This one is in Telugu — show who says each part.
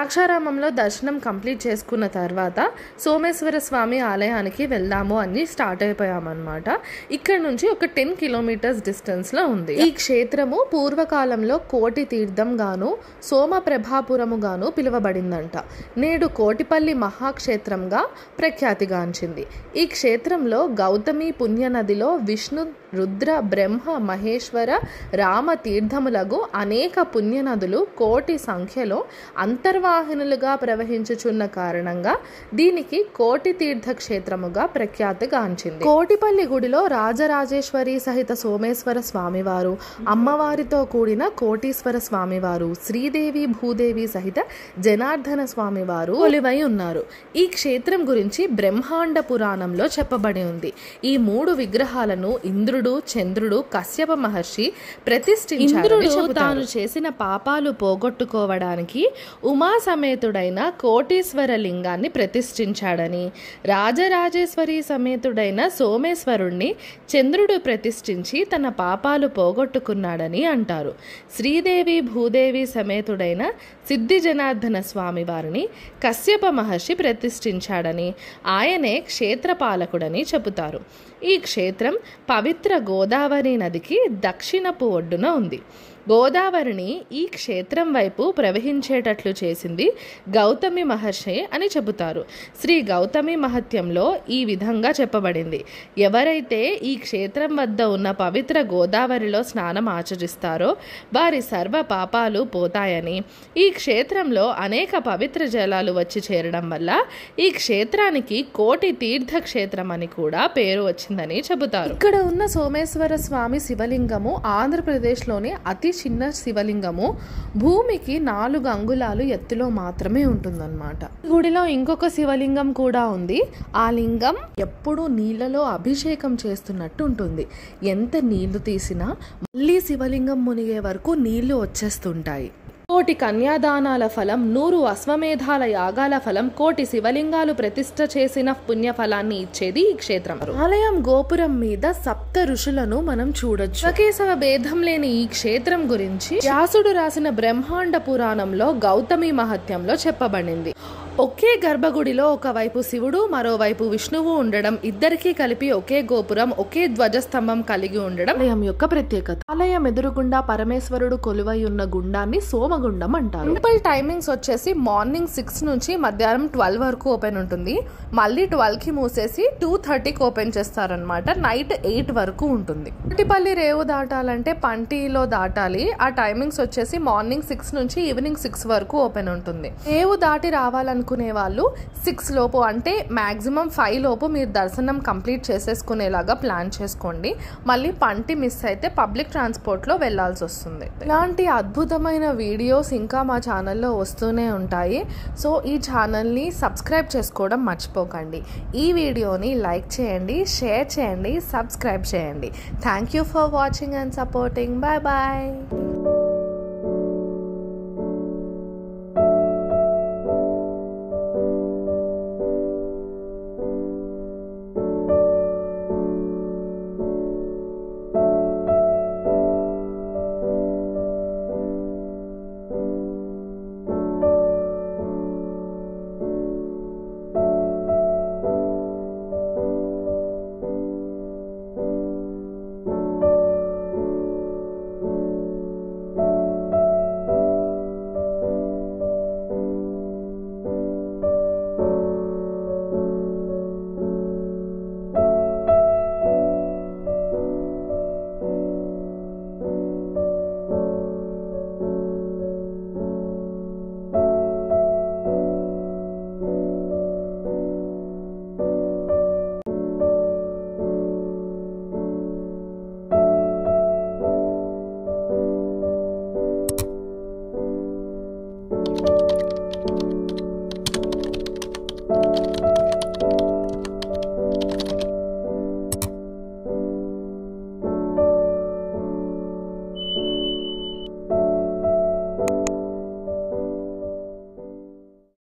Speaker 1: ద్రాక్షారామంలో దర్శనం కంప్లీట్ చేసుకున్న తర్వాత సోమేశ్వర స్వామి ఆలయానికి వెళ్దాము అని స్టార్ట్ అయిపోయామన్నమాట ఇక్కడ నుంచి ఒక టెన్ కిలోమీటర్స్ డిస్టెన్స్లో ఉంది ఈ క్షేత్రము పూర్వకాలంలో కోటి తీర్థం గాను సోమ ప్రభాపురము గాను పిలువబడిందంట నేడు కోటిపల్లి మహాక్షేత్రంగా ప్రఖ్యాతిగాంచింది ఈ క్షేత్రంలో గౌతమి పుణ్యనదిలో విష్ణు రుద్ర బ్రహ్మ మహేశ్వర రామ తీర్థములగు అనేక పుణ్యనదులు కోటి సంఖ్యలో అంతర్వాహినులుగా ప్రవహించుచున్న కారణంగా దీనికి కోటి తీర్థ క్షేత్రముగా ప్రఖ్యాతిగాంచింది కోటిపల్లి గుడిలో రాజరాజేశ్వరి సహిత సోమేశ్వర స్వామివారు అమ్మవారితో కూడిన కోటీశ్వర స్వామివారు శ్రీదేవి భూదేవి సహిత జనార్దన స్వామివారు కొలువై ఉన్నారు ఈ క్షేత్రం గురించి బ్రహ్మాండ పురాణంలో చెప్పబడి ఉంది ఈ మూడు విగ్రహాలను ఇంద్రుడు చంద్రుడు కశ్యప మహర్షి ప్రతిష్ఠించారు తాను చేసిన పాపాలు పోగొట్టుకోవడానికి ఉమా సమేతుడైన కోటీశ్వర లింగాన్ని ప్రతిష్ఠించాడని రాజరాజేశ్వరి సమేతుడైన సోమేశ్వరుణ్ణి చంద్రుడు ప్రతిష్ఠించి తన పాపాలు పోగొట్టుకున్నాడని అంటారు శ్రీదేవి భూదేవి సమేతుడైన సిద్ధి జనార్దన స్వామి వారిని కశ్యప మహర్షి ప్రతిష్ఠించాడని ఆయనే క్షేత్రపాలకుడని చెబుతారు ఈ క్షేత్రం పవిత్ర గోదావరి నదికి దక్షిణపు ఒడ్డున ఉంది గోదావరిని ఈ క్షేత్రం వైపు ప్రవహించేటట్లు చేసింది గౌతమి మహర్షి అని చెబుతారు శ్రీ గౌతమి మహత్యంలో ఈ విధంగా చెప్పబడింది ఎవరైతే ఈ క్షేత్రం వద్ద ఉన్న పవిత్ర గోదావరిలో స్నానం ఆచరిస్తారో వారి సర్వ పాపాలు పోతాయని ఈ క్షేత్రంలో అనేక పవిత్ర జలాలు వచ్చి చేరడం వల్ల ఈ క్షేత్రానికి కోటి తీర్థ క్షేత్రం అని కూడా పేరు వచ్చిందని చెబుతారు ఇక్కడ ఉన్న సోమేశ్వర స్వామి శివలింగము ఆంధ్రప్రదేశ్లోని అతి చిన్న శివలింగము భూమికి నాలుగు అంగుళాలు ఎత్తులో మాత్రమే ఉంటుందన్నమాట గుడిలో ఇంకొక శివలింగం కూడా ఉంది ఆ లింగం ఎప్పుడూ నీళ్ళలో అభిషేకం చేస్తున్నట్టు ఉంటుంది ఎంత నీళ్లు తీసినా మళ్ళీ శివలింగం మునిగే వరకు నీళ్లు వచ్చేస్తుంటాయి కోటి కన్యాదానాల ఫలం నూరు అశ్వమేధాల యాగాల ఫలం కోటి శివలింగాలు ప్రతిష్ఠ చేసిన పుణ్య ఫలాన్ని ఇచ్చేది ఈ క్షేత్రం ఆలయం గోపురం మీద సప్త ఋషులను మనం చూడొచ్చు శివకేశవ భేదం లేని ఈ క్షేత్రం గురించి వ్యాసుడు రాసిన బ్రహ్మాండ పురాణంలో గౌతమి మహత్యంలో చెప్పబడింది ఒకే గర్భగుడిలో ఒకవైపు శివుడు మరోవైపు విష్ణువు ఉండడం ఇద్దరికీ కలిపి ఒకే గోపురం ఒకే ధ్వజస్తంభం కలిగి ఉండడం ఆలయం యొక్క ప్రత్యేకత ఆలయం ఎదురుగుండా పరమేశ్వరుడు కొలువై ఉన్న గుండాన్ని సోమగుండం అంటారు టెంపుల్ టైమింగ్స్ వచ్చేసి మార్నింగ్ సిక్స్ నుంచి మధ్యాహ్నం ట్వెల్వ్ వరకు ఓపెన్ ఉంటుంది మళ్ళీ ట్వెల్వ్ కి మూసేసి టూ థర్టీకి ఓపెన్ చేస్తారనమాట నైట్ ఎయిట్ వరకు ఉంటుంది కోటిపల్లి రేవు దాటాలంటే పంటిలో దాటాలి ఆ టైమింగ్స్ వచ్చేసి మార్నింగ్ సిక్స్ నుంచి ఈవినింగ్ సిక్స్ వరకు ఓపెన్ ఉంటుంది రేవు దాటి రావాలనుకునే వాళ్ళు సిక్స్ లోపు అంటే మాక్సిమం ఫైవ్ లోపు మీరు దర్శనం కంప్లీట్ చేసేసుకునేలాగా ప్లాన్ చేసుకోండి మళ్ళీ పంటి మిస్ అయితే పబ్లిక్ ట్రాన్స్పోర్ట్లో వెళ్ళాల్సి వస్తుంది ఇలాంటి అద్భుతమైన వీడియోస్ ఇంకా మా ఛానల్లో వస్తూనే ఉంటాయి సో ఈ ఛానల్ని సబ్స్క్రైబ్ చేసుకోవడం మర్చిపోకండి ఈ వీడియోని లైక్ చేయండి షేర్ చేయండి సబ్స్క్రైబ్ చేయండి thank you for watching and supporting bye bye